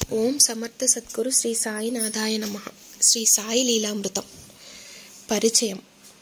ఓం సమర్థ సద్గురు శ్రీ సాయినాథాయ నమ శ్రీ సాయి లీలామృతం పరిచయం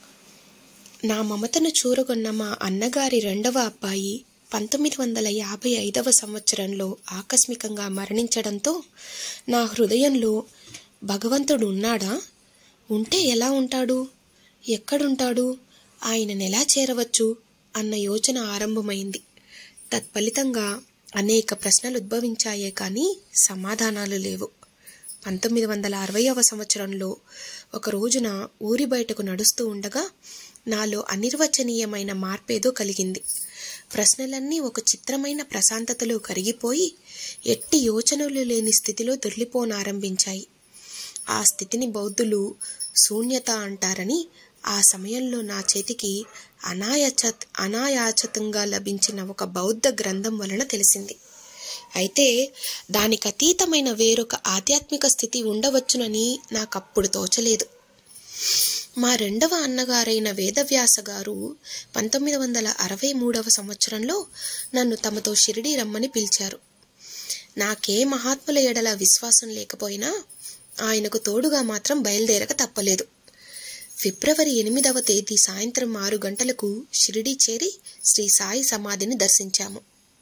నా మమతను చూరగొన్న మా అన్నగారి రెండవ అబ్బాయి పంతొమ్మిది వందల యాభై ఐదవ సంవత్సరంలో ఆకస్మికంగా మరణించడంతో నా హృదయంలో భగవంతుడు ఉన్నాడా ఉంటే ఎలా ఉంటాడు ఎక్కడుంటాడు ఆయనను ఎలా చేరవచ్చు అన్న యోచన ఆరంభమైంది తత్ఫలితంగా అనేక ప్రశ్నలు ఉద్భవించాయే కానీ సమాధానాలు లేవు పంతొమ్మిది వందల అరవైవ సంవత్సరంలో ఒక రోజున ఊరి బయటకు నడుస్తూ ఉండగా నాలో అనిర్వచనీయమైన మార్పేదో కలిగింది ప్రశ్నలన్నీ ఒక చిత్రమైన ప్రశాంతతలో కరిగిపోయి ఎట్టి యోచనలు లేని స్థితిలో దొర్లిపోనారంభించాయి ఆ స్థితిని బౌద్ధులు శూన్యత అంటారని ఆ సమయంలో నా చేతికి అనాయాచ అనాయాచతంగా లభించిన ఒక బౌద్ధ గ్రంథం వలన తెలిసింది అయితే దానికి అతీతమైన వేరొక ఆధ్యాత్మిక స్థితి ఉండవచ్చునని నాకప్పుడు తోచలేదు మా రెండవ అన్నగారైన వేదవ్యాస గారు పంతొమ్మిది వందల అరవై మూడవ సంవత్సరంలో నన్ను తమతో షిరిడి రమ్మని పిలిచారు నాకే మహాత్ముల ఎడల విశ్వాసం లేకపోయినా ఆయనకు తోడుగా మాత్రం బయలుదేరక తప్పలేదు ఫిబ్రవరి ఎనిమిదవ తేదీ సాయంత్రం ఆరు గంటలకు షిరిడి చేరి శ్రీ సాయి సమాధిని దర్శించాము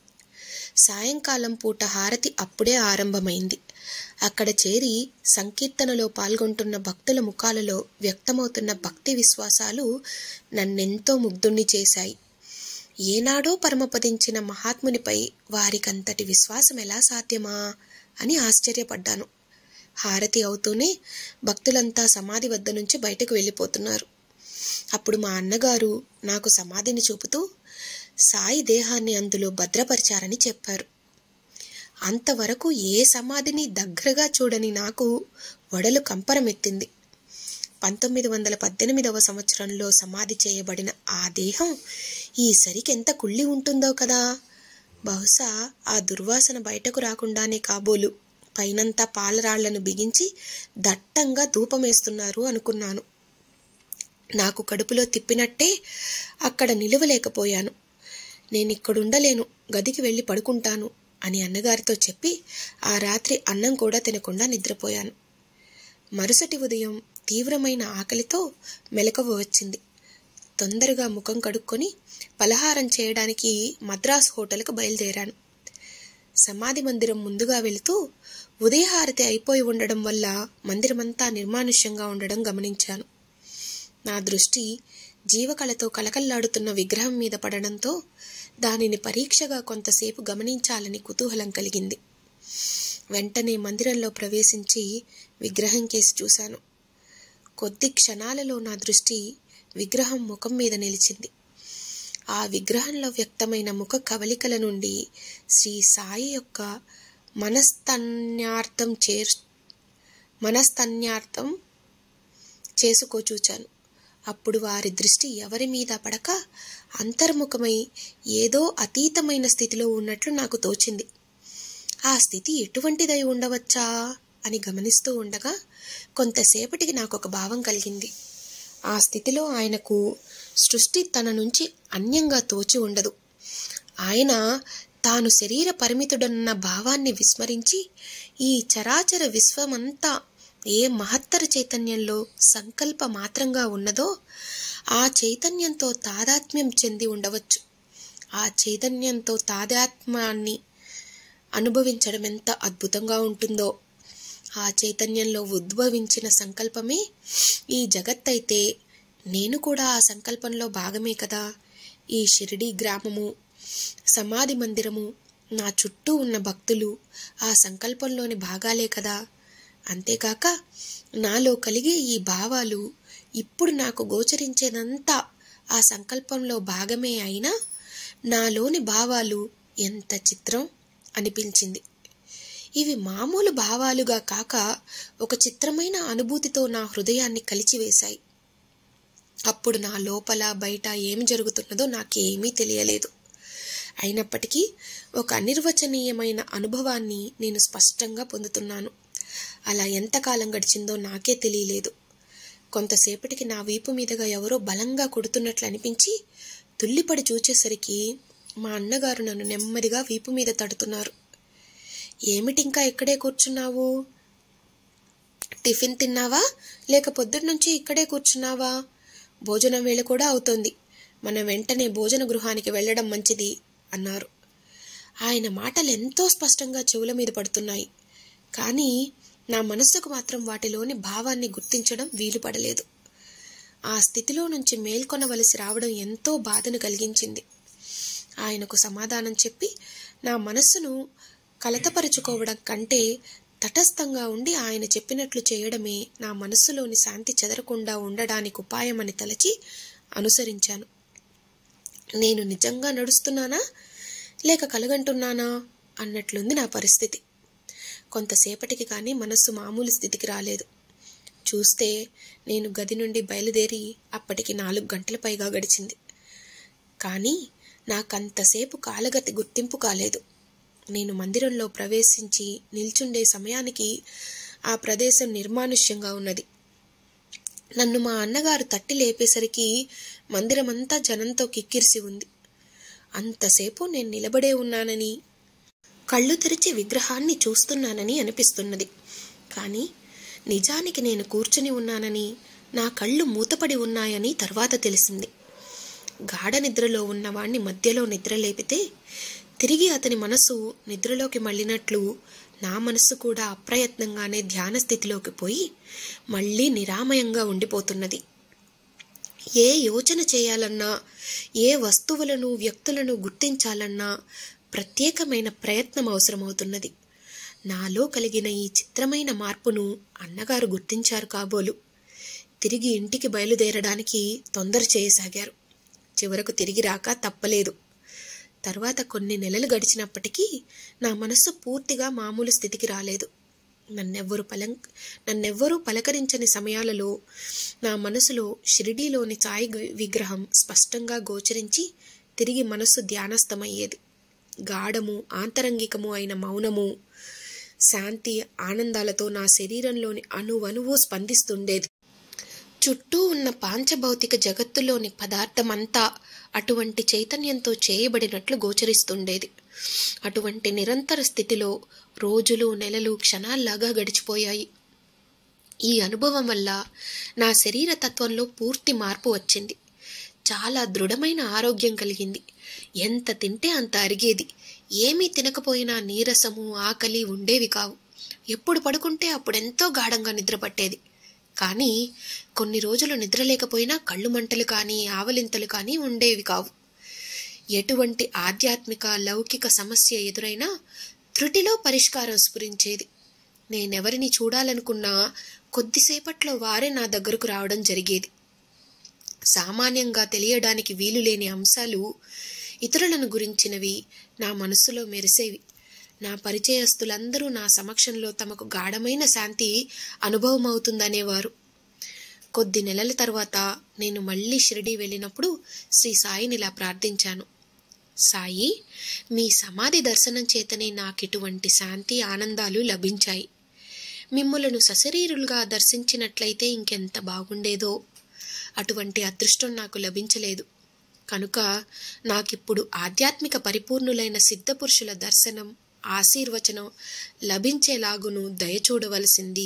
సాయంకాలం పూట హారతి అప్పుడే ఆరంభమైంది అక్కడ చేరి సంకీర్తనలో పాల్గొంటున్న భక్తుల ముఖాలలో వ్యక్తమవుతున్న భక్తి విశ్వాసాలు నన్నెంతో ముగ్ధుణ్ణి చేశాయి ఏనాడో పరమపదించిన మహాత్మునిపై వారికంతటి విశ్వాసం ఎలా సాధ్యమా అని ఆశ్చర్యపడ్డాను హారతి అవుతూనే భక్తులంతా సమాధి వద్ద నుంచి బయటకు వెళ్ళిపోతున్నారు అప్పుడు మా అన్నగారు నాకు సమాధిని చూపుతూ సాయి దేహాన్ని అందులో భద్రపరిచారని చెప్పారు అంతవరకు ఏ సమాధిని దగ్గరగా చూడని నాకు వడలు కంపరమెత్తింది పంతొమ్మిది వందల పద్దెనిమిదవ సంవత్సరంలో సమాధి చేయబడిన ఆ దేహం ఈసరికి ఎంత కుళ్ళి ఉంటుందో కదా బహుశా ఆ దుర్వాసన బయటకు రాకుండానే కాబోలు పైనంతా పాలరాళ్లను బిగించి దట్టంగా ధూపమేస్తున్నారు అనుకున్నాను నాకు కడుపులో తిప్పినట్టే అక్కడ నిలువలేకపోయాను నేను ఇక్కడుండలేను గదికి వెళ్ళి పడుకుంటాను అని అన్నగారితో చెప్పి ఆ రాత్రి అన్నం కూడా తినకుండా నిద్రపోయాను మరుసటి ఉదయం తీవ్రమైన ఆకలితో మెలకువ వచ్చింది తొందరగా ముఖం కడుక్కొని పలహారం చేయడానికి మద్రాస్ హోటల్కు బయలుదేరాను సమాధి మందిరం ముందుగా వెళుతూ ఉదయహారతి అయిపోయి ఉండడం వల్ల మందిరమంతా నిర్మానుష్యంగా ఉండడం గమనించాను నా దృష్టి జీవకళతో కలకల్లాడుతున్న విగ్రహం మీద పడడంతో దానిని పరీక్షగా కొంతసేపు గమనించాలని కుతూహలం కలిగింది వెంటనే మందిరంలో ప్రవేశించి విగ్రహం కేసి చూశాను కొద్ది క్షణాలలో నా దృష్టి విగ్రహం ముఖం మీద నిలిచింది ఆ విగ్రహంలో వ్యక్తమైన ముఖ కవలికల నుండి శ్రీ సాయి యొక్క మనస్తన్యార్థం చేర్ మనస్తన్యార్థం చేసుకోచూచాను అప్పుడు వారి దృష్టి ఎవరి మీద పడక అంతర్ముఖమై ఏదో అతీతమైన స్థితిలో ఉన్నట్లు నాకు తోచింది ఆ స్థితి ఎటువంటిదై ఉండవచ్చా అని గమనిస్తూ ఉండగా కొంతసేపటికి నాకు ఒక భావం కలిగింది ఆ స్థితిలో ఆయనకు సృష్టి తన నుంచి అన్యంగా తోచి ఉండదు ఆయన తాను శరీర పరిమితుడన్న భావాన్ని విస్మరించి ఈ చరాచర విశ్వమంతా ఏ మహత్తర చైతన్యంలో సంకల్ప మాత్రంగా ఉన్నదో ఆ చైతన్యంతో తాదాత్మ్యం చెంది ఉండవచ్చు ఆ చైతన్యంతో తాదాత్మ్యాన్ని అనుభవించడం ఎంత అద్భుతంగా ఉంటుందో ఆ చైతన్యంలో ఉద్భవించిన సంకల్పమే ఈ జగత్తైతే నేను కూడా ఆ సంకల్పంలో భాగమే కదా ఈ షిరిడి గ్రామము సమాధి మందిరము నా చుట్టూ ఉన్న భక్తులు ఆ సంకల్పంలోని భాగాలే కదా అంతేకాక నాలో కలిగే ఈ భావాలు ఇప్పుడు నాకు గోచరించేదంతా ఆ సంకల్పంలో భాగమే అయినా నాలోని భావాలు ఎంత చిత్రం అనిపించింది ఇవి మామూలు భావాలుగా కాక ఒక చిత్రమైన అనుభూతితో నా హృదయాన్ని కలిచివేశాయి అప్పుడు నా లోపల బయట ఏమి జరుగుతున్నదో నాకేమీ తెలియలేదు అయినప్పటికీ ఒక అనిర్వచనీయమైన అనుభవాన్ని నేను స్పష్టంగా పొందుతున్నాను అలా ఎంతకాలం గడిచిందో నాకే తెలియలేదు కొంతసేపటికి నా వీపు మీదుగా ఎవరో బలంగా కొడుతున్నట్లు అనిపించి తుల్లిపడి చూచేసరికి మా అన్నగారు నన్ను నెమ్మదిగా వీపు మీద తడుతున్నారు ఏమిటింకా ఇక్కడే కూర్చున్నావు టిఫిన్ తిన్నావా లేక పొద్దున్నుంచి ఇక్కడే కూర్చున్నావా భోజనం వేళ కూడా అవుతోంది మనం వెంటనే భోజన గృహానికి వెళ్ళడం మంచిది అన్నారు ఆయన మాటలు ఎంతో స్పష్టంగా చెవుల మీద పడుతున్నాయి కానీ నా మనస్సుకు మాత్రం వాటిలోని భావాన్ని గుర్తించడం వీలు పడలేదు ఆ స్థితిలో నుంచి మేల్కొనవలసి రావడం ఎంతో బాధను కలిగించింది ఆయనకు సమాధానం చెప్పి నా మనస్సును కలతపరుచుకోవడం కంటే తటస్థంగా ఉండి ఆయన చెప్పినట్లు చేయడమే నా మనస్సులోని శాంతి చెదరకుండా ఉండడానికి ఉపాయమని తలచి అనుసరించాను నేను నిజంగా నడుస్తున్నానా లేక కలగంటున్నానా అన్నట్లుంది నా పరిస్థితి కొంతసేపటికి కానీ మనస్సు మామూలు స్థితికి రాలేదు చూస్తే నేను గది నుండి బయలుదేరి అప్పటికి నాలుగు గంటల పైగా గడిచింది కానీ నాకంతసేపు కాలగతి గుర్తింపు కాలేదు నేను మందిరంలో ప్రవేశించి నిల్చుండే సమయానికి ఆ ప్రదేశం నిర్మానుష్యంగా ఉన్నది నన్ను మా అన్నగారు తట్టి లేపేసరికి మందిరమంతా జనంతో కిక్కిరిసి ఉంది అంతసేపు నేను నిలబడే ఉన్నానని కళ్ళు తెరిచి విగ్రహాన్ని చూస్తున్నానని అనిపిస్తున్నది కానీ నిజానికి నేను కూర్చుని ఉన్నానని నా కళ్ళు మూతపడి ఉన్నాయని తర్వాత తెలిసింది గాఢ నిద్రలో ఉన్నవాణ్ణి మధ్యలో నిద్ర లేపితే తిరిగి అతని మనసు నిద్రలోకి మళ్ళినట్లు నా మనస్సు కూడా అప్రయత్నంగానే ధ్యాన స్థితిలోకి పోయి మళ్ళీ నిరామయంగా ఉండిపోతున్నది ఏ యోచన చేయాలన్నా ఏ వస్తువులను వ్యక్తులను గుర్తించాలన్నా ప్రత్యేకమైన ప్రయత్నం అవసరమవుతున్నది నాలో కలిగిన ఈ చిత్రమైన మార్పును అన్నగారు గుర్తించారు కాబోలు తిరిగి ఇంటికి బయలుదేరడానికి తొందర చేయసాగారు చివరకు తిరిగి రాక తప్పలేదు తర్వాత కొన్ని నెలలు గడిచినప్పటికీ నా మనస్సు పూర్తిగా మామూలు స్థితికి రాలేదు నన్నెవ్వరు పలం నన్నెవ్వరూ పలకరించని సమయాలలో నా మనసులో షిరిడీలోని సాయి విగ్రహం స్పష్టంగా గోచరించి తిరిగి మనస్సు ధ్యానస్థమయ్యేది గాఢము ఆంతరంగికము అయిన మౌనము శాంతి ఆనందాలతో నా శరీరంలోని అణువణువు స్పందిస్తుండేది చుట్టూ ఉన్న పాంచభౌతిక జగత్తులోని పదార్థమంతా అటువంటి చైతన్యంతో చేయబడినట్లు గోచరిస్తుండేది అటువంటి నిరంతర స్థితిలో రోజులు నెలలు క్షణాల్లాగా గడిచిపోయాయి ఈ అనుభవం వల్ల నా శరీర తత్వంలో పూర్తి మార్పు వచ్చింది చాలా దృఢమైన ఆరోగ్యం కలిగింది ఎంత తింటే అంత అరిగేది ఏమీ తినకపోయినా నీరసము ఆకలి ఉండేవి కావు ఎప్పుడు పడుకుంటే అప్పుడెంతో గాఢంగా నిద్రపట్టేది కానీ కొన్ని రోజులు నిద్రలేకపోయినా కళ్ళు మంటలు కానీ ఆవలింతలు కానీ ఉండేవి కావు ఎటువంటి ఆధ్యాత్మిక లౌకిక సమస్య ఎదురైనా త్రుటిలో పరిష్కారం స్ఫురించేది నేనెవరిని చూడాలనుకున్నా కొద్దిసేపట్లో వారే నా దగ్గరకు రావడం జరిగేది సామాన్యంగా తెలియడానికి వీలు లేని అంశాలు ఇతరులను గురించినవి నా మనస్సులో మెరిసేవి నా పరిచయస్తులందరూ నా సమక్షంలో తమకు గాఢమైన శాంతి అనుభవం అవుతుందనేవారు కొద్ది నెలల తర్వాత నేను మళ్ళీ షిరిడి వెళ్ళినప్పుడు శ్రీ సాయిని ఇలా ప్రార్థించాను సాయి మీ సమాధి దర్శనం చేతనే నాకిటువంటి శాంతి ఆనందాలు లభించాయి మిమ్ములను సశరీరులుగా దర్శించినట్లయితే ఇంకెంత బాగుండేదో అటువంటి అదృష్టం నాకు లభించలేదు కనుక నాకిప్పుడు ఆధ్యాత్మిక పరిపూర్ణులైన సిద్ధపురుషుల దర్శనం ఆశీర్వచనం లభించేలాగును దయచూడవలసింది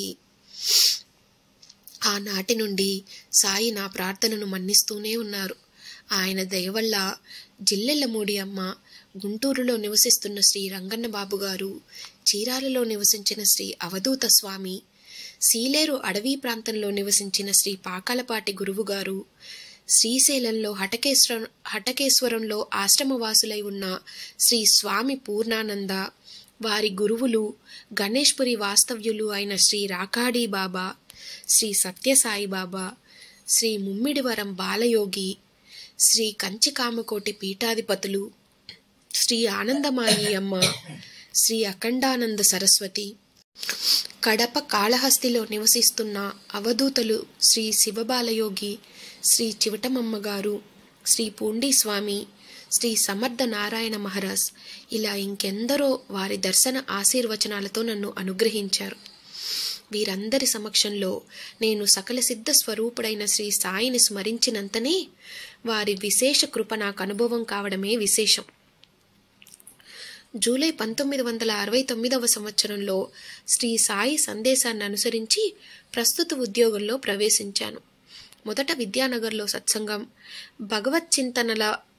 ఆనాటి నుండి సాయి నా ప్రార్థనను మన్నిస్తూనే ఉన్నారు ఆయన దయ వల్ల జిల్లెళ్ళమూడి అమ్మ గుంటూరులో నివసిస్తున్న శ్రీ రంగన్న బాబు గారు చీరాలలో నివసించిన శ్రీ అవధూత స్వామి సీలేరు అడవి ప్రాంతంలో నివసించిన శ్రీ పాకాలపాటి గురువుగారు శ్రీశైలంలో హటకేశ్వర హటకేశ్వరంలో ఆశ్రమవాసులై ఉన్న శ్రీ స్వామి పూర్ణానంద వారి గురువులు గణేష్పురి వాస్తవ్యులు అయిన శ్రీ రాకాడి బాబా శ్రీ సత్యసాయి బాబా శ్రీ ముమ్మిడివరం బాలయోగి శ్రీ కంచికామకోటి పీఠాధిపతులు శ్రీ ఆనందమాయి అమ్మ శ్రీ అఖండానంద సరస్వతి కడప కాళహస్తిలో నివసిస్తున్న అవధూతలు శ్రీ శివబాలయోగి శ్రీ చివటమమ్మ గారు శ్రీ పూండి స్వామి శ్రీ సమర్థ నారాయణ మహారాజ్ ఇలా ఇంకెందరో వారి దర్శన ఆశీర్వచనాలతో నన్ను అనుగ్రహించారు వీరందరి సమక్షంలో నేను సకల సిద్ధ స్వరూపుడైన శ్రీ సాయిని స్మరించినంతనే వారి విశేష కృప నాకు అనుభవం కావడమే విశేషం జూలై పంతొమ్మిది వందల అరవై తొమ్మిదవ సంవత్సరంలో శ్రీ సాయి సందేశాన్ని అనుసరించి ప్రస్తుత ఉద్యోగంలో ప్రవేశించాను మొదట విద్యానగర్లో సత్సంగం భగవత్ చింతనల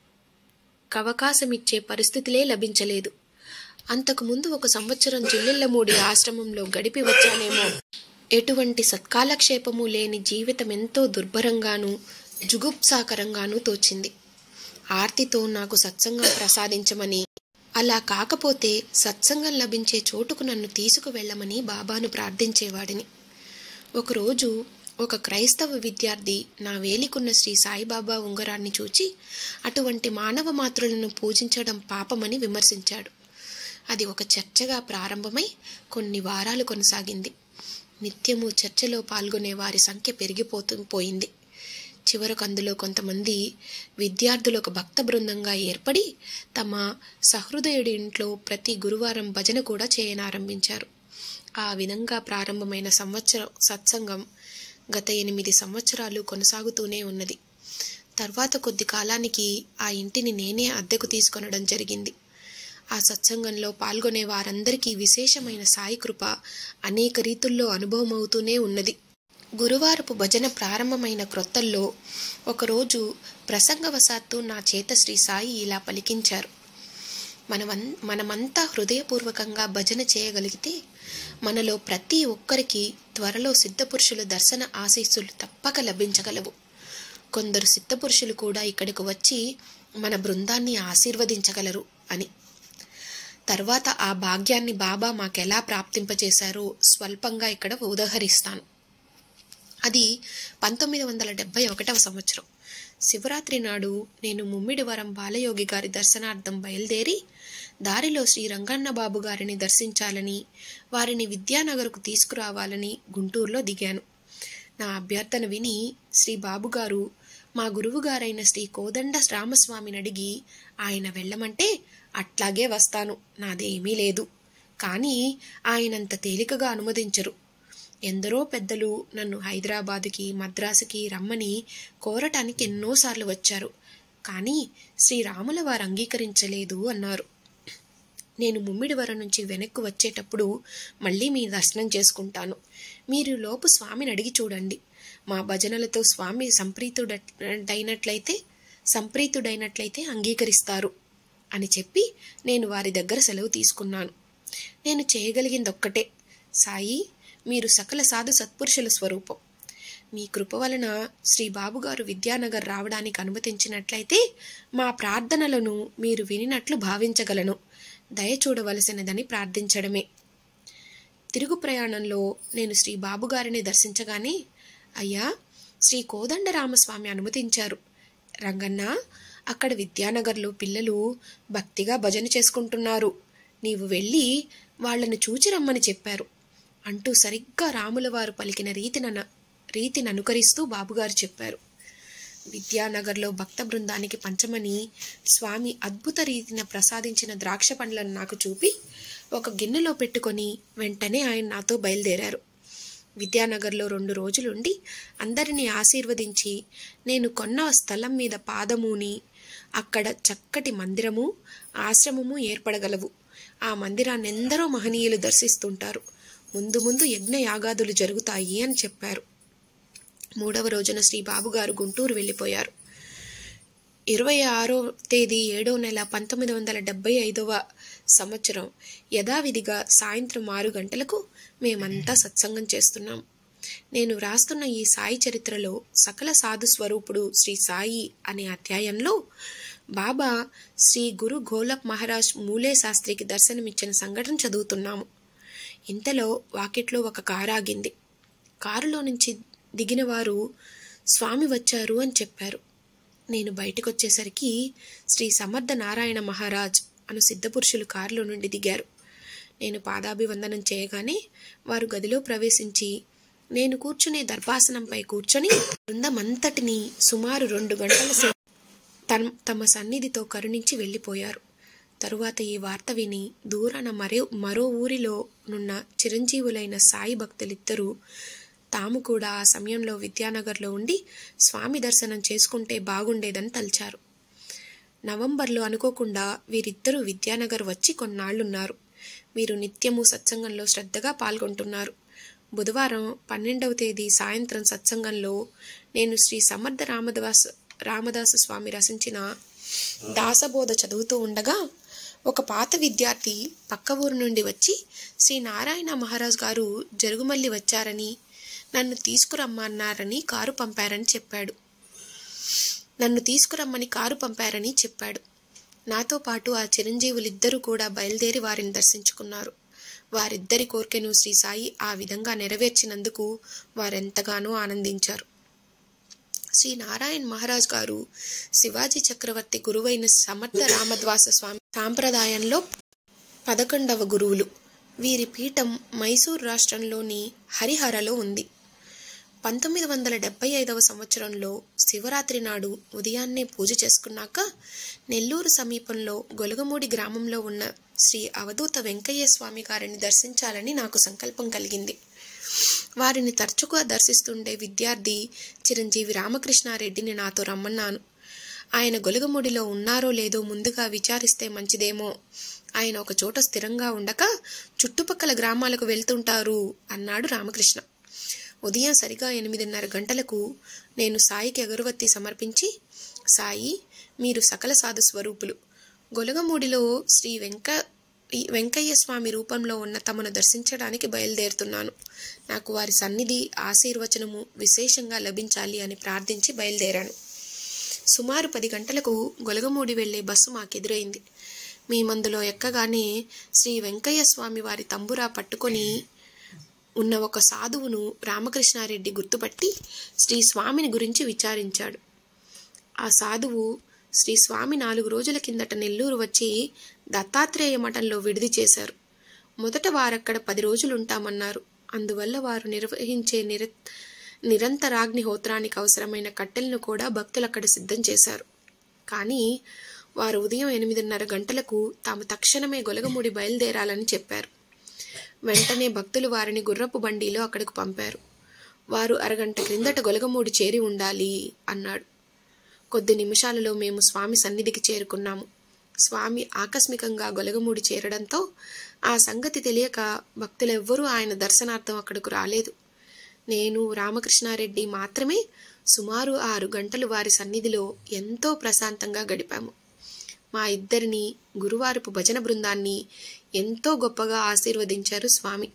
అవకాశమిచ్చే పరిస్థితులే లభించలేదు అంతకుముందు ఒక సంవత్సరం జిల్లెళ్లమూడి ఆశ్రమంలో గడిపి వచ్చానేమో ఎటువంటి సత్కాలక్షేపము లేని జీవితం ఎంతో దుర్భరంగానూ జుగుప్సాకరంగానూ తోచింది ఆర్తితో నాకు సత్సంగం ప్రసాదించమని అలా కాకపోతే సత్సంగం లభించే చోటుకు నన్ను తీసుకువెళ్ళమని బాబాను ప్రార్థించేవాడిని ఒకరోజు ఒక క్రైస్తవ విద్యార్థి నా వేలికున్న శ్రీ సాయిబాబా ఉంగరాన్ని చూచి అటువంటి మానవ మాతృలను పూజించడం పాపమని విమర్శించాడు అది ఒక చర్చగా ప్రారంభమై కొన్ని వారాలు కొనసాగింది నిత్యము చర్చలో పాల్గొనే వారి సంఖ్య పెరిగిపోతూ పోయింది చివరకు అందులో కొంతమంది విద్యార్థులు ఒక భక్త బృందంగా ఏర్పడి తమ సహృదయుడి ఇంట్లో ప్రతి గురువారం భజన కూడా చేయనారంభించారు ఆ విధంగా ప్రారంభమైన సంవత్సరం సత్సంగం గత ఎనిమిది సంవత్సరాలు కొనసాగుతూనే ఉన్నది తర్వాత కొద్ది కాలానికి ఆ ఇంటిని నేనే అద్దెకు తీసుకొనడం జరిగింది ఆ సత్సంగంలో పాల్గొనే వారందరికీ విశేషమైన సాయి కృప అనేక రీతుల్లో అనుభవం అవుతూనే ఉన్నది గురువారపు భజన ప్రారంభమైన క్రొత్తల్లో ఒకరోజు ప్రసంగవశాత్తు నా చేత శ్రీ సాయి ఇలా పలికించారు మనమన్ మనమంతా హృదయపూర్వకంగా భజన చేయగలిగితే మనలో ప్రతి ఒక్కరికి త్వరలో సిద్ధపురుషుల దర్శన ఆశీస్సులు తప్పక లభించగలవు కొందరు సిద్ధపురుషులు కూడా ఇక్కడికి వచ్చి మన బృందాన్ని ఆశీర్వదించగలరు అని తర్వాత ఆ భాగ్యాన్ని బాబా మాకెలా ప్రాప్తింపచేశారో స్వల్పంగా ఇక్కడ ఉదహరిస్తాను అది పంతొమ్మిది వందల డెబ్బై ఒకటవ సంవత్సరం శివరాత్రి నాడు నేను ముమ్మిడివరం బాలయోగి గారి దర్శనార్థం బయలుదేరి దారిలో శ్రీ రంగన్న బాబు గారిని దర్శించాలని వారిని విద్యానగర్కు తీసుకురావాలని గుంటూరులో దిగాను నా అభ్యర్థన విని శ్రీ బాబు గారు మా గురువుగారైన శ్రీ కోదండ రామస్వామిని అడిగి ఆయన వెళ్ళమంటే అట్లాగే వస్తాను నాదేమీ లేదు కానీ ఆయనంత తేలికగా అనుమతించరు ఎందరో పెద్దలు నన్ను హైదరాబాదుకి మద్రాసుకి రమ్మని కోరటానికి ఎన్నోసార్లు వచ్చారు కానీ శ్రీరాముల వారు అంగీకరించలేదు అన్నారు నేను ముమ్మిడివరం నుంచి వెనక్కు వచ్చేటప్పుడు మళ్ళీ మీ దర్శనం చేసుకుంటాను మీరు లోపు స్వామిని అడిగి చూడండి మా భజనలతో స్వామి సంప్రీతుడైనట్లయితే సంప్రీతుడైనట్లయితే అంగీకరిస్తారు అని చెప్పి నేను వారి దగ్గర సెలవు తీసుకున్నాను నేను చేయగలిగింది ఒక్కటే సాయి మీరు సకల సాధు సత్పురుషుల స్వరూపం మీ కృప వలన శ్రీ బాబుగారు విద్యానగర్ రావడానికి అనుమతించినట్లయితే మా ప్రార్థనలను మీరు వినినట్లు భావించగలను దయ చూడవలసినదని ప్రార్థించడమే తిరుగు ప్రయాణంలో నేను శ్రీ బాబుగారిని దర్శించగానే అయ్యా శ్రీ కోదండరామస్వామి అనుమతించారు రంగన్న అక్కడ విద్యానగర్లో పిల్లలు భక్తిగా భజన చేసుకుంటున్నారు నీవు వెళ్ళి వాళ్లను చూచి రమ్మని చెప్పారు అంటూ సరిగ్గా రాముల వారు పలికిన రీతిన రీతిని అనుకరిస్తూ బాబుగారు చెప్పారు విద్యానగర్లో భక్త బృందానికి పంచమని స్వామి అద్భుత రీతిన ప్రసాదించిన ద్రాక్ష పండ్లను నాకు చూపి ఒక గిన్నెలో పెట్టుకొని వెంటనే ఆయన నాతో బయలుదేరారు విద్యానగర్లో రెండు రోజులుండి అందరినీ ఆశీర్వదించి నేను కొన్న స్థలం మీద పాదముని అక్కడ చక్కటి మందిరము ఆశ్రమము ఏర్పడగలవు ఆ మందిరాన్ని ఎందరో మహనీయులు దర్శిస్తుంటారు ముందు ముందు యజ్ఞ యాగాదులు జరుగుతాయి అని చెప్పారు మూడవ రోజున శ్రీ బాబుగారు గుంటూరు వెళ్ళిపోయారు ఇరవై ఆరో తేదీ ఏడో నెల పంతొమ్మిది వందల డెబ్బై ఐదవ సంవత్సరం యథావిధిగా సాయంత్రం ఆరు గంటలకు మేమంతా సత్సంగం చేస్తున్నాం నేను వ్రాస్తున్న ఈ సాయి చరిత్రలో సకల సాధు స్వరూపుడు శ్రీ సాయి అనే అధ్యాయంలో బాబా శ్రీ గురు గోలప్ మహారాజ్ మూలే శాస్త్రికి దర్శనమిచ్చిన సంఘటన చదువుతున్నాము ఇంతలో వాకిట్లో ఒక కారు ఆగింది కారులో నుంచి దిగిన వారు స్వామి వచ్చారు అని చెప్పారు నేను బయటకు వచ్చేసరికి శ్రీ సమర్థ నారాయణ మహారాజ్ అను సిద్ధపురుషులు కారులో నుండి దిగారు నేను పాదాభివందనం చేయగానే వారు గదిలో ప్రవేశించి నేను కూర్చునే దర్భాసనంపై కూర్చొని బృందమంతటిని సుమారు రెండు గంటల సేపు తన తమ సన్నిధితో కరుణించి వెళ్ళిపోయారు తరువాత ఈ వార్త విని దూరాన మరో మరో ఊరిలో నున్న చిరంజీవులైన సాయి భక్తులిద్దరూ తాము కూడా ఆ సమయంలో విద్యానగర్లో ఉండి స్వామి దర్శనం చేసుకుంటే బాగుండేదని తలిచారు నవంబర్లో అనుకోకుండా వీరిద్దరూ విద్యానగర్ వచ్చి కొన్నాళ్లున్నారు వీరు నిత్యము సత్సంగంలో శ్రద్ధగా పాల్గొంటున్నారు బుధవారం పన్నెండవ తేదీ సాయంత్రం సత్సంగంలో నేను శ్రీ సమర్థ రామదాస్ రామదాస స్వామి రచించిన దాసబోధ చదువుతూ ఉండగా ఒక పాత విద్యార్థి పక్క ఊరు నుండి వచ్చి శ్రీ నారాయణ మహారాజ్ గారు జరుగుమల్లి వచ్చారని నన్ను తీసుకురమ్మన్నారని కారు పంపారని చెప్పాడు నన్ను తీసుకురమ్మని కారు పంపారని చెప్పాడు నాతో పాటు ఆ చిరంజీవులిద్దరూ కూడా బయలుదేరి వారిని దర్శించుకున్నారు వారిద్దరి కోరికను శ్రీ సాయి ఆ విధంగా నెరవేర్చినందుకు వారెంతగానో ఆనందించారు శ్రీ నారాయణ్ మహారాజ్ గారు శివాజీ చక్రవర్తి గురువైన సమర్థ రామద్వాస స్వామి సాంప్రదాయంలో పదకొండవ గురువులు వీరి పీఠం మైసూర్ రాష్ట్రంలోని హరిహరలో ఉంది పంతొమ్మిది వందల డెబ్బై ఐదవ సంవత్సరంలో శివరాత్రి నాడు ఉదయాన్నే పూజ చేసుకున్నాక నెల్లూరు సమీపంలో గొలగమూడి గ్రామంలో ఉన్న శ్రీ అవధూత వెంకయ్య స్వామి గారిని దర్శించాలని నాకు సంకల్పం కలిగింది వారిని తరచుగా దర్శిస్తుండే విద్యార్థి చిరంజీవి రామకృష్ణారెడ్డిని నాతో రమ్మన్నాను ఆయన గొలగముడిలో ఉన్నారో లేదో ముందుగా విచారిస్తే మంచిదేమో ఆయన ఒక చోట స్థిరంగా ఉండక చుట్టుపక్కల గ్రామాలకు వెళ్తుంటారు అన్నాడు రామకృష్ణ ఉదయం సరిగా ఎనిమిదిన్నర గంటలకు నేను సాయికి అగరవత్తి సమర్పించి సాయి మీరు సకల సాధు స్వరూపులు గొలగమూడిలో శ్రీ వెంక వెంకయ్య స్వామి రూపంలో ఉన్న తమను దర్శించడానికి బయలుదేరుతున్నాను నాకు వారి సన్నిధి ఆశీర్వచనము విశేషంగా లభించాలి అని ప్రార్థించి బయలుదేరాను సుమారు పది గంటలకు గొలగమూడి వెళ్లే బస్సు మాకెదురైంది మీ మందులో ఎక్కగానే శ్రీ వెంకయ్య స్వామి వారి తంబురా పట్టుకొని ఉన్న ఒక సాధువును రామకృష్ణారెడ్డి గుర్తుపట్టి శ్రీ స్వామిని గురించి విచారించాడు ఆ సాధువు శ్రీ స్వామి నాలుగు రోజుల కిందట నెల్లూరు వచ్చి దత్తాత్రేయ మఠంలో విడిది చేశారు మొదట వారక్కడ పది రోజులుంటామన్నారు అందువల్ల వారు నిర్వహించే నిర నిరంతరాగ్నిహోత్రానికి అవసరమైన కట్టెలను కూడా భక్తులు అక్కడ సిద్ధం చేశారు కానీ వారు ఉదయం ఎనిమిదిన్నర గంటలకు తాము తక్షణమే గొలగముడి బయలుదేరాలని చెప్పారు వెంటనే భక్తులు వారిని గుర్రపు బండిలో అక్కడికి పంపారు వారు అరగంట క్రిందట గొలగమూడి చేరి ఉండాలి అన్నాడు కొద్ది నిమిషాలలో మేము స్వామి సన్నిధికి చేరుకున్నాము స్వామి ఆకస్మికంగా గొలగమూడి చేరడంతో ఆ సంగతి తెలియక భక్తులెవ్వరూ ఆయన దర్శనార్థం అక్కడకు రాలేదు నేను రామకృష్ణారెడ్డి మాత్రమే సుమారు ఆరు గంటలు వారి సన్నిధిలో ఎంతో ప్రశాంతంగా గడిపాము మా ఇద్దరిని గురువారపు భజన బృందాన్ని ఎంతో గొప్పగా ఆశీర్వదించారు స్వామి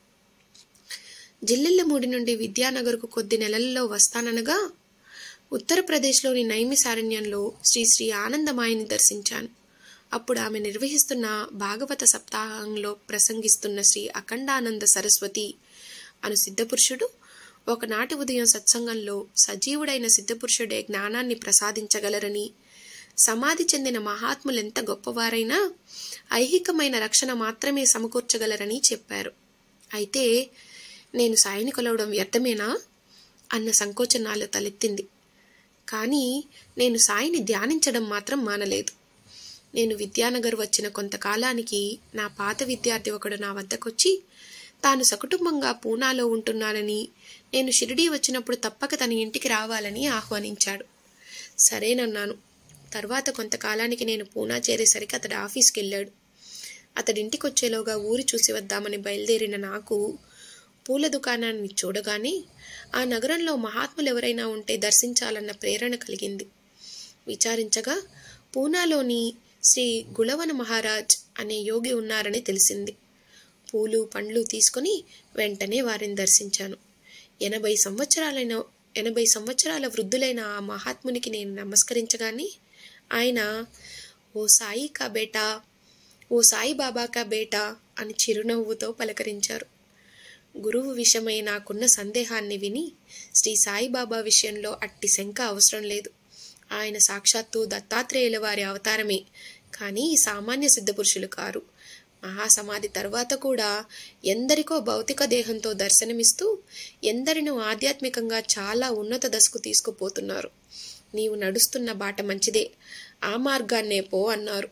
జిల్లెళ్ళమూడి నుండి విద్యానగర్కు కొద్ది నెలల్లో వస్తాననగా ఉత్తరప్రదేశ్లోని నైమిసారణ్యంలో శ్రీ శ్రీ ఆనందమాయిని దర్శించాను అప్పుడు ఆమె నిర్వహిస్తున్న భాగవత సప్తాహంలో ప్రసంగిస్తున్న శ్రీ అఖండానంద సరస్వతి అను సిద్ధపురుషుడు ఒకనాటి ఉదయం సత్సంగంలో సజీవుడైన సిద్ధపురుషుడే జ్ఞానాన్ని ప్రసాదించగలరని సమాధి చెందిన మహాత్ములెంత గొప్పవారైనా ఐహికమైన రక్షణ మాత్రమే సమకూర్చగలరని చెప్పారు అయితే నేను సాయిని కొలవడం వ్యర్థమేనా అన్న సంకోచనాలు తలెత్తింది కానీ నేను సాయిని ధ్యానించడం మాత్రం మానలేదు నేను విద్యానగర్ వచ్చిన కొంతకాలానికి నా పాత విద్యార్థి ఒకడు నా వద్దకొచ్చి తాను సకుటుంబంగా పూనాలో ఉంటున్నానని నేను షిరిడీ వచ్చినప్పుడు తప్పక తన ఇంటికి రావాలని ఆహ్వానించాడు సరేనన్నాను తర్వాత కొంతకాలానికి నేను పూనా చేరేసరికి అతడు ఆఫీస్కి వెళ్ళాడు అతడింటికి వచ్చేలోగా ఊరి చూసి వద్దామని బయలుదేరిన నాకు పూల దుకాణాన్ని చూడగానే ఆ నగరంలో మహాత్ములు ఎవరైనా ఉంటే దర్శించాలన్న ప్రేరణ కలిగింది విచారించగా పూనాలోని శ్రీ గుళవన మహారాజ్ అనే యోగి ఉన్నారని తెలిసింది పూలు పండ్లు తీసుకొని వెంటనే వారిని దర్శించాను ఎనభై సంవత్సరాలైన ఎనభై సంవత్సరాల వృద్ధులైన ఆ మహాత్మునికి నేను నమస్కరించగానే ఆయన ఓ సాయి కా బేటా ఓ సాయి బాబా కా బేటా అని చిరునవ్వుతో పలకరించారు గురువు విషయమై నాకున్న సందేహాన్ని విని శ్రీ సాయిబాబా విషయంలో అట్టి శంక అవసరం లేదు ఆయన సాక్షాత్తు దత్తాత్రేయుల వారి అవతారమే కానీ సామాన్య సిద్ధపురుషులు కారు మహాసమాధి తర్వాత కూడా ఎందరికో భౌతిక దేహంతో దర్శనమిస్తూ ఎందరినో ఆధ్యాత్మికంగా చాలా ఉన్నత దశకు తీసుకుపోతున్నారు నీవు నడుస్తున్న బాట మంచిదే ఆ మార్గాన్నే పో అన్నారు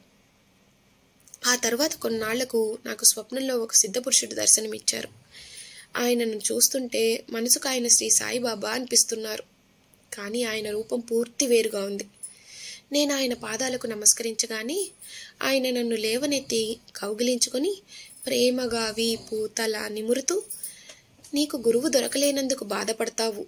ఆ తర్వాత కొన్నాళ్లకు నాకు స్వప్నంలో ఒక సిద్ధపురుషుడు దర్శనమిచ్చారు ఆయనను చూస్తుంటే మనసుకు ఆయన శ్రీ సాయిబాబా అనిపిస్తున్నారు కానీ ఆయన రూపం పూర్తి వేరుగా ఉంది నేను ఆయన పాదాలకు నమస్కరించగానే ఆయన నన్ను లేవనెత్తి కౌగిలించుకొని ప్రేమగా వీపు తల నిమురుతూ నీకు గురువు దొరకలేనందుకు బాధపడతావు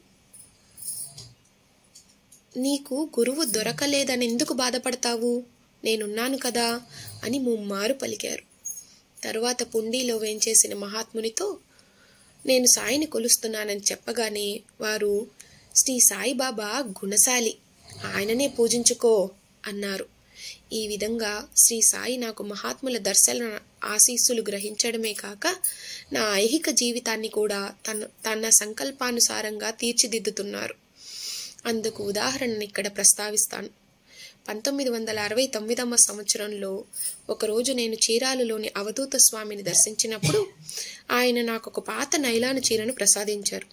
నీకు గురువు దొరకలేదని ఎందుకు బాధపడతావు నేనున్నాను కదా అని ముమ్మారు పలికారు తరువాత పుండీలో వేంచేసిన మహాత్మునితో నేను సాయిని కొలుస్తున్నానని చెప్పగానే వారు శ్రీ సాయిబాబా గుణశాలి ఆయననే పూజించుకో అన్నారు ఈ విధంగా శ్రీ సాయి నాకు మహాత్ముల దర్శన ఆశీస్సులు గ్రహించడమే కాక నా ఐహిక జీవితాన్ని కూడా తన తన సంకల్పానుసారంగా తీర్చిదిద్దుతున్నారు అందుకు ఉదాహరణను ఇక్కడ ప్రస్తావిస్తాను పంతొమ్మిది వందల అరవై తొమ్మిదవ సంవత్సరంలో ఒకరోజు నేను చీరాలులోని అవధూత స్వామిని దర్శించినప్పుడు ఆయన నాకు ఒక పాత నైలాను చీరను ప్రసాదించారు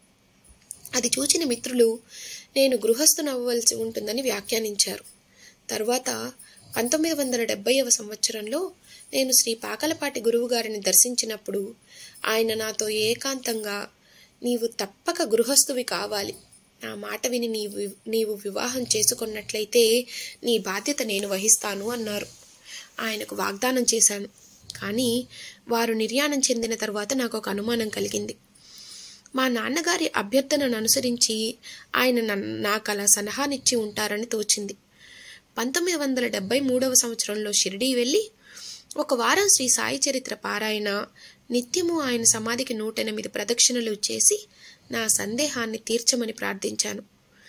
అది చూచిన మిత్రులు నేను గృహస్థునవ్వవలసి ఉంటుందని వ్యాఖ్యానించారు తర్వాత పంతొమ్మిది వందల డెబ్బైవ సంవత్సరంలో నేను శ్రీ పాకలపాటి గురువుగారిని దర్శించినప్పుడు ఆయన నాతో ఏకాంతంగా నీవు తప్పక గృహస్థువి కావాలి నా మాట విని నీవు నీవు వివాహం చేసుకున్నట్లయితే నీ బాధ్యత నేను వహిస్తాను అన్నారు ఆయనకు వాగ్దానం చేశాను కానీ వారు నిర్యాణం చెందిన తర్వాత నాకు ఒక అనుమానం కలిగింది మా నాన్నగారి అభ్యర్థనను అనుసరించి ఆయన నన్- నాకు అలా సలహానిచ్చి ఉంటారని తోచింది పంతొమ్మిది వందల డెబ్బై మూడవ సంవత్సరంలో షిరిడీ వెళ్ళి ఒక వారం శ్రీ సాయి చరిత్ర పారాయణ నిత్యము ఆయన సమాధికి నూట ఎనిమిది ప్రదక్షిణలు చేసి నా సందేహాన్ని తీర్చమని ప్రార్థించాను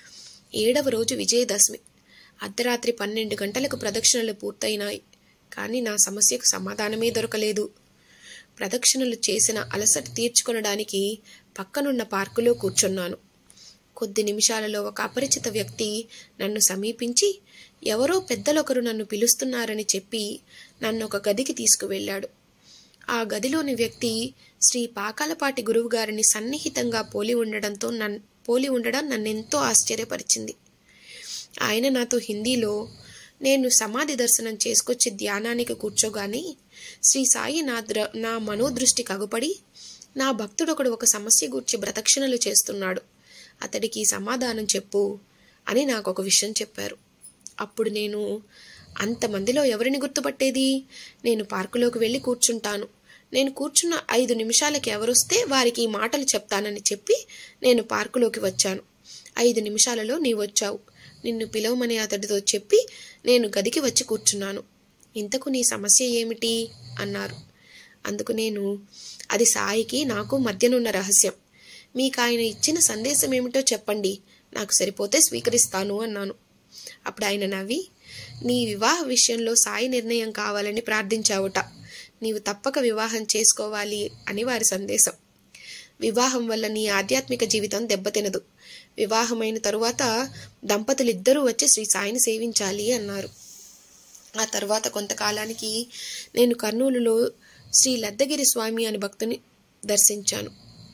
ఏడవ రోజు విజయదశమి అర్ధరాత్రి పన్నెండు గంటలకు ప్రదక్షిణలు పూర్తయినాయి కానీ నా సమస్యకు సమాధానమే దొరకలేదు ప్రదక్షిణలు చేసిన అలసట తీర్చుకొనడానికి పక్కనున్న పార్కులో కూర్చున్నాను కొద్ది నిమిషాలలో ఒక అపరిచిత వ్యక్తి నన్ను సమీపించి ఎవరో పెద్దలొకరు నన్ను పిలుస్తున్నారని చెప్పి నన్ను ఒక గదికి తీసుకువెళ్ళాడు ఆ గదిలోని వ్యక్తి శ్రీ పాకాలపాటి గురువుగారిని సన్నిహితంగా పోలి ఉండడంతో నన్ పోలి ఉండడం నన్నెంతో ఆశ్చర్యపరిచింది ఆయన నాతో హిందీలో నేను సమాధి దర్శనం చేసుకొచ్చి ధ్యానానికి కూర్చోగాని శ్రీ సాయి నా ద్ర నా మనోదృష్టికి అగుపడి నా భక్తుడొకడు ఒక సమస్య గూర్చి ప్రదక్షిణలు చేస్తున్నాడు అతడికి సమాధానం చెప్పు అని నాకు ఒక విషయం చెప్పారు అప్పుడు నేను అంతమందిలో ఎవరిని గుర్తుపట్టేది నేను పార్కులోకి వెళ్ళి కూర్చుంటాను నేను కూర్చున్న ఐదు నిమిషాలకి ఎవరొస్తే వారికి ఈ మాటలు చెప్తానని చెప్పి నేను పార్కులోకి వచ్చాను ఐదు నిమిషాలలో నీవు వచ్చావు నిన్ను పిలవమని అతడితో చెప్పి నేను గదికి వచ్చి కూర్చున్నాను ఇంతకు నీ సమస్య ఏమిటి అన్నారు అందుకు నేను అది సాయికి నాకు మధ్యనున్న రహస్యం మీకు ఆయన ఇచ్చిన సందేశం ఏమిటో చెప్పండి నాకు సరిపోతే స్వీకరిస్తాను అన్నాను అప్పుడు ఆయన నవ్వి నీ వివాహ విషయంలో సాయి నిర్ణయం కావాలని ప్రార్థించావుట నీవు తప్పక వివాహం చేసుకోవాలి అని వారి సందేశం వివాహం వల్ల నీ ఆధ్యాత్మిక జీవితం దెబ్బతినదు వివాహమైన తరువాత దంపతులిద్దరూ వచ్చి శ్రీ సాయిని సేవించాలి అన్నారు ఆ తర్వాత కొంతకాలానికి నేను కర్నూలులో శ్రీ లద్దగిరి స్వామి అని భక్తుని దర్శించాను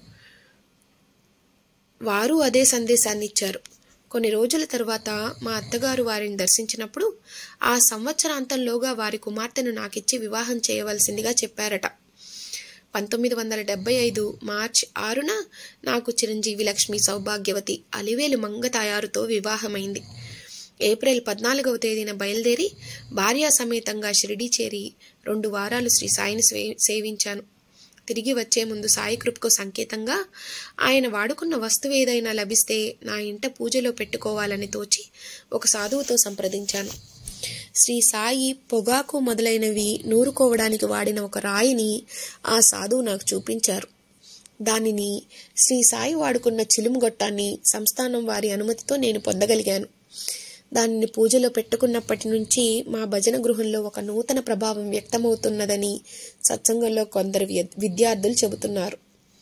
వారు అదే సందేశాన్ని ఇచ్చారు కొన్ని రోజుల తర్వాత మా అత్తగారు వారిని దర్శించినప్పుడు ఆ సంవత్సరాంతంలోగా వారి కుమార్తెను నాకిచ్చి వివాహం చేయవలసిందిగా చెప్పారట పంతొమ్మిది వందల డెబ్బై ఐదు మార్చ్ ఆరున నాకు చిరంజీవి లక్ష్మి సౌభాగ్యవతి అలివేలు మంగ తయారుతో వివాహమైంది ఏప్రిల్ పద్నాలుగవ తేదీన బయలుదేరి భార్యా సమేతంగా షిరిడీ చేరి రెండు వారాలు శ్రీ సాయిని స్వే- సేవించాను తిరిగి వచ్చే ముందు సాయి కృపకు సంకేతంగా ఆయన వాడుకున్న వస్తువు ఏదైనా లభిస్తే నా ఇంట పూజలో పెట్టుకోవాలని తోచి ఒక సాధువుతో సంప్రదించాను శ్రీ సాయి పొగాకు మొదలైనవి నూరుకోవడానికి వాడిన ఒక రాయిని ఆ సాధువు నాకు చూపించారు దానిని శ్రీ సాయి వాడుకున్న చిలుము గొట్టాన్ని సంస్థానం వారి అనుమతితో నేను పొందగలిగాను దానిని పూజలో పెట్టుకున్నప్పటి నుంచి మా భజన గృహంలో ఒక నూతన ప్రభావం వ్యక్తమవుతున్నదని సత్సంగంలో కొందరు విద్య- విద్యార్థులు చెబుతున్నారు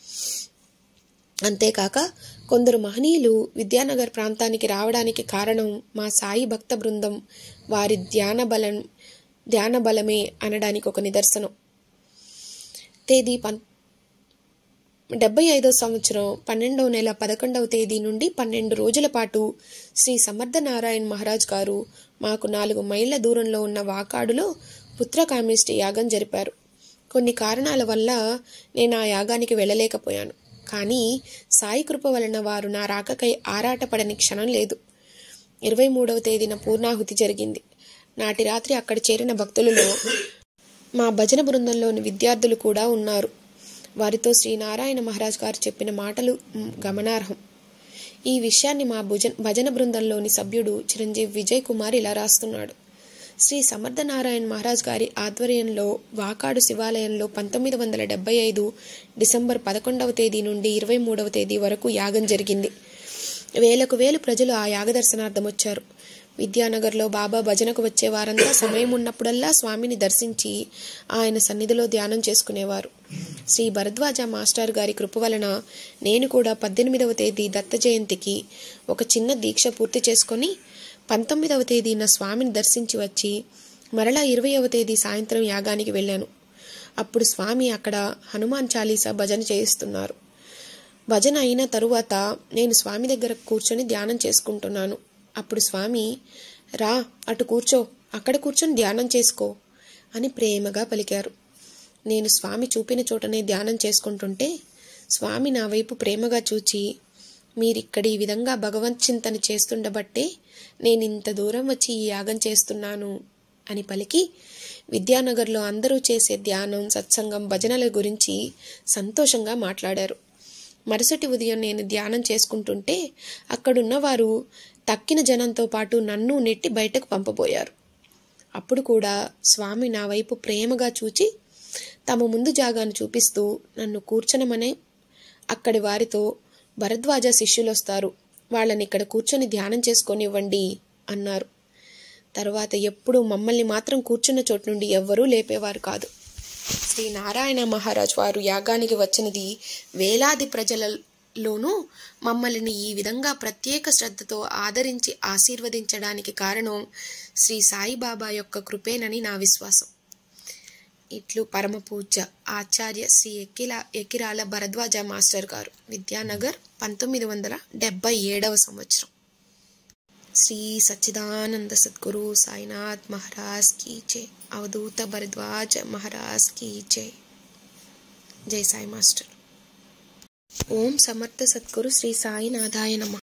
అంతేకాక కొందరు మహనీయులు విద్యానగర్ ప్రాంతానికి రావడానికి కారణం మా సాయి భక్త బృందం వారి ధ్యాన బలం ధ్యాన బలమే అనడానికి ఒక నిదర్శనం తేదీ పం డెబ్బై ఐదో సంవత్సరం పన్నెండవ నెల పదకొండవ తేదీ నుండి పన్నెండు రోజుల పాటు శ్రీ సమర్థ నారాయణ్ మహారాజ్ గారు మాకు నాలుగు మైళ్ళ దూరంలో ఉన్న వాకాడులో పుత్రకామేష్టి యాగం జరిపారు కొన్ని కారణాల వల్ల నేను ఆ యాగానికి వెళ్ళలేకపోయాను కానీ సాయి కృప వలన వారు నా రాకకై ఆరాటపడని క్షణం లేదు ఇరవై మూడవ తేదీన పూర్ణాహుతి జరిగింది నాటి రాత్రి అక్కడ చేరిన భక్తులలో మా భజన బృందంలోని విద్యార్థులు కూడా ఉన్నారు వారితో శ్రీ నారాయణ మహారాజ్ గారు చెప్పిన మాటలు మ్, గమనార్హం ఈ విషయాన్ని మా భుజ భజన బృందంలోని సభ్యుడు చిరంజీవి విజయ్ కుమార్ ఇలా రాస్తున్నాడు శ్రీ సమర్థ నారాయణ మహారాజ్ గారి ఆధ్వర్యంలో వాకాడు శివాలయంలో పంతొమ్మిది వందల డెబ్బై ఐదు డిసెంబర్ పదకొండవ తేదీ నుండి ఇరవై మూడవ తేదీ వరకు యాగం జరిగింది వేలకు వేలు ప్రజలు ఆ యాగ దర్శనార్థం వచ్చారు విద్యానగర్లో బాబా భజనకు వచ్చే వారంతా సమయం ఉన్నప్పుడల్లా స్వామిని దర్శించి ఆయన సన్నిధిలో ధ్యానం చేసుకునేవారు శ్రీ భరద్వాజ మాస్టర్ గారి కృప వలన నేను కూడా పద్దెనిమిదవ తేదీ దత్త జయంతికి ఒక చిన్న దీక్ష పూర్తి చేసుకొని పంతొమ్మిదవ తేదీన స్వామిని దర్శించి వచ్చి మరలా ఇరవైవ తేదీ సాయంత్రం యాగానికి వెళ్ళాను అప్పుడు స్వామి అక్కడ హనుమాన్ చాలీసా భజన చేయిస్తున్నారు భజన అయిన తరువాత నేను స్వామి దగ్గర కూర్చొని ధ్యానం చేసుకుంటున్నాను అప్పుడు స్వామి రా అటు కూర్చో అక్కడ కూర్చొని ధ్యానం చేసుకో అని ప్రేమగా పలికారు నేను స్వామి చూపిన చోటనే ధ్యానం చేసుకుంటుంటే స్వామి నా వైపు ప్రేమగా చూచి మీరిక్కడ ఈ విధంగా భగవత్ చింతన చేస్తుండబట్టే నేను ఇంత దూరం వచ్చి ఈ యాగం చేస్తున్నాను అని పలికి విద్యానగర్లో అందరూ చేసే ధ్యానం సత్సంగం భజనల గురించి సంతోషంగా మాట్లాడారు మరుసటి ఉదయం నేను ధ్యానం చేసుకుంటుంటే అక్కడున్న వారు తక్కిన జనంతో పాటు నన్ను నెట్టి బయటకు పంపబోయారు అప్పుడు కూడా స్వామి నా వైపు ప్రేమగా చూచి తమ ముందు జాగాను చూపిస్తూ నన్ను కూర్చొనమనే అక్కడి వారితో భరద్వాజ శిష్యులు వస్తారు వాళ్ళని ఇక్కడ కూర్చొని ధ్యానం చేసుకొనివ్వండి అన్నారు తర్వాత ఎప్పుడూ మమ్మల్ని మాత్రం కూర్చున్న చోటు నుండి ఎవ్వరూ లేపేవారు కాదు శ్రీ నారాయణ మహారాజ్ వారు యాగానికి వచ్చినది వేలాది ప్రజలలోనూ మమ్మల్ని ఈ విధంగా ప్రత్యేక శ్రద్ధతో ఆదరించి ఆశీర్వదించడానికి కారణం శ్రీ సాయిబాబా యొక్క కృపేనని నా విశ్వాసం ఇట్లు పరమ పూజ్య ఆచార్య శ్రీ ఎక్కిల ఎకిరాల భరద్వాజ మాస్టర్ గారు విద్యానగర్ పంతొమ్మిది వందల డెబ్బై ఏడవ సంవత్సరం శ్రీ సచ్చిదానంద సద్గురు సాయినాథ్ మహారాజ్ కీ జై అవధూత భరద్వాజ మహారాజ్ కీ జై జై సాయి మాస్టర్ ఓం సమర్థ సద్గురు శ్రీ సాయినాథాయ నమ